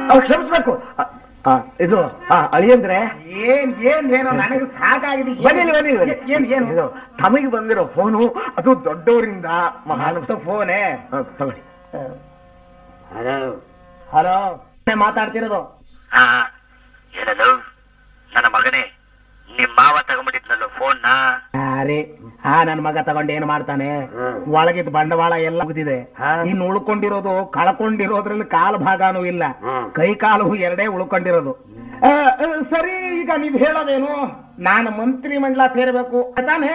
ಅವ್ ಕ್ಷಮಿಸ್ಬೇಕು ಆ, ಆ, ಇದು ಆ, ಅಳಿಯಂದ್ರೆ ಏನ್ ಏನ್ ಏನೋ ನನಗೆ ಸಾಕಾಗಿದೆ ಏನ್- ಬನ್ನಿ ಬನ್ನಿ ಬನ್ನಿ. ಏನ್ ಏನು ಇದು ತಮಗೆ ಬಂದಿರೋ ಫೋನು ಅದು ದೊಡ್ಡವರಿಂದ ಮಹಾನ್ ಫೋನೇ ಆ, ತಗೊಳ್ಳಿ ಹಲೋ ಮಾತಾಡ್ತಿರೋದು ಹಾ ಏನದು ನನ್ನ ಮಗನೇ ನಿಮ್ ಮಾವ ತಗೊಂಡ್ಬಿಟ್ಟಿದ್ನಲ್ಲ ಫೋನ್ ನ ಅರೆ ಹಾ ನನ್ ಮಗ ತಗೊಂಡು ಏನ್ ಮಾಡ್ತಾನೆ ಒಳಗಿದ್ ಬಂಡವಾಳ ಎಲ್ಲ ಮುಗಿದಿದೆ ಇನ್ನು ಉಳ್ಕೊಂಡಿರೋದು ಕಳ್ಕೊಂಡಿರೋದ್ರಲ್ಲಿ ಕಾಲ್ ಭಾಗನೂ ಇಲ್ಲ ಕೈ ಕಾಲು ಎರಡೇ ಉಳ್ಕೊಂಡಿರೋದು ಆ, ಆ, ಸರಿ ಈಗ ನೀವ್ ಹೇಳೋದೇನು ನಾನು ಮಂತ್ರಿ ಮಂಡಲ ಸೇರ್ಬೇಕು ತಾನೆ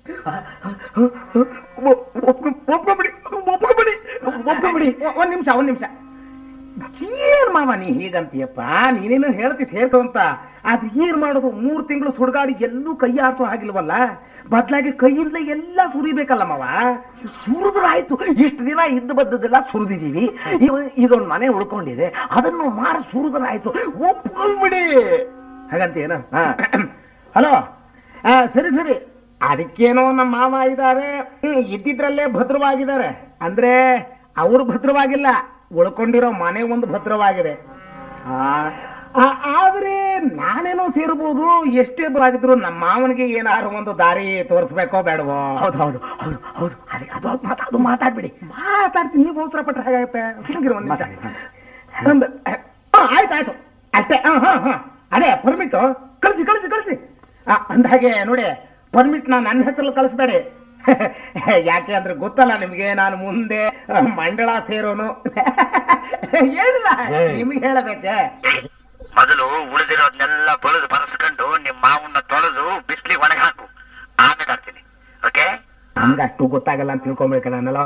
ಒಪ್ಕೊಂಬಿಡಿ ಒಪ್ಕೊಂಬಿಡಿ ಒಪ್ಕೊಂಬಿಡಿ ಒಂದ್ ನಿಮಿಷ ಒಂದ್ ನಿಮಿಷ ಏನ್ ಮಾವ ನೀ ಹೀಗಂತೀಯಪ್ಪ ನೀನೇನು ಹೇಳ್ತಿ ಸೇರ್ತು ಅಂತ ಅದ್ ಏನ್ ಮಾಡೋದು ಮೂರ್ ತಿಂಗಳು ಸುಡ್ಗಾಡಿ ಎಲ್ಲೂ ಕೈ ಆಡ್ಸೋ ಹಾಗಿಲ್ವಲ್ಲ ಬದ್ಲಾಗಿ ಕೈಯಿಂದಲೇ ಎಲ್ಲ ಸುರಿಬೇಕಲ್ಲ ಮಾವ ಸುರಿದ್ರಾಯ್ತು ಇಷ್ಟು ದಿನ ಇದ್ದು ಬದ್ದದೆಲ್ಲ ಸುರಿದಿದೀವಿ ಇದೊಂದು ಮನೆ ಉಳ್ಕೊಂಡಿದೆ ಅದನ್ನು ಮಾರಿ ಸುರಿದ್ರಾಯ್ತು ಒಪ್ಕೊಂಡ್ಬಿಡಿ ಹಾಗಂತೀಯೇನು ಹಾ. ಹಲೋ ಆ, ಸರಿ ಸರಿ ಅದಕ್ಕೇನೋ ನಮ್ಮ ಮಾವ ಇದ್ದಾರೆ ಹ್ಮ್, ಇದ್ದಿದ್ರಲ್ಲೇ ಭದ್ರವಾಗಿದ್ದಾರೆ ಅಂದ್ರೆ ಅವರು ಭದ್ರವಾಗಿಲ್ಲ ಉಳ್ಕೊಂಡಿರೋ ಮನೆ ಒಂದು ಭದ್ರವಾಗಿದೆ ಆ, ಆ- ಆದ್ರೆ ನಾನೇನೋ ಸೇರ್ಬೋದು ಎಷ್ಟೇ ಬರಾಗಿದ್ರು ನಮ್ಮ ಮಾವನಿಗೆ ಏನಾದ್ರು ಒಂದು ದಾರಿ ತೋರಿಸ್ಬೇಕೋ ಬೇಡವೋ ಹೌದು ಹೌದು ಹೌದು ಹೌದು ಅದಕ್ಕೆ ಅದು ಮಾತಾ- ಅದು ಮಾತಾಡ್ಬಿಡಿ ಮಾತಾಡ್ತೀನಿ ನೀವು ಅವಸರ ಪಟ್ರೆ ಹಾಗಾಗತ್ತೆ ಸುಮ್ಗಿರು ಒಂದ್ ನಿಮಿಷ ಒಂದು ಆ, ಆಯ್ತು ಆಯ್ತು ಅಷ್ಟೇ ಹಾ ಹಾ ಹಾ ಅದೇ ಪರ್ಮಿಟ್ ಕಳಿಸಿ ಕಳಿಸಿ ಕಳಿಸಿ ಅಂದ ಹಾಗೆ ನೋಡಿ ಪರ್ಮಿಟ್ ನಾ ನನ್ನ ಹೆಸರಲ್ಲಿ ಕಳಿಸ್ಬೇಡಿ ಯಾಕೆ ಅಂದ್ರೆ ಗೊತ್ತಲ್ಲ ನಿಮ್ಗೆ ನಾನು ಮುಂದೆ ಆ, ಮಂಡಳ ಸೇರೋನು ಹೇಳಿಲ್ಲ ನಿಮ್ಗೆ ಹೇಳಬೇಕೆ ಮೊದಲು ಉಳಿದಿರೋದ್ನೆಲ್ಲ ಬಳಿದು ಬರೆಸ್ಕೊಂಡು ನಿಮ್ ಮಾವನ್ನ ತೊಳೆದು ಬಿಸ್ಲಿಗೆ ಒಣಗಿ ಹಾಕು ಆಮೇಲೆ ಹಾಕ್ತೀನಿ ಓಕೆ ನಮ್ಗೆ ಅಷ್ಟು ಗೊತ್ತಾಗಲ್ಲ ಅಂತ ತಿಳ್ಕೊಂಬೇಕು ನಾನೆಲ್ಲ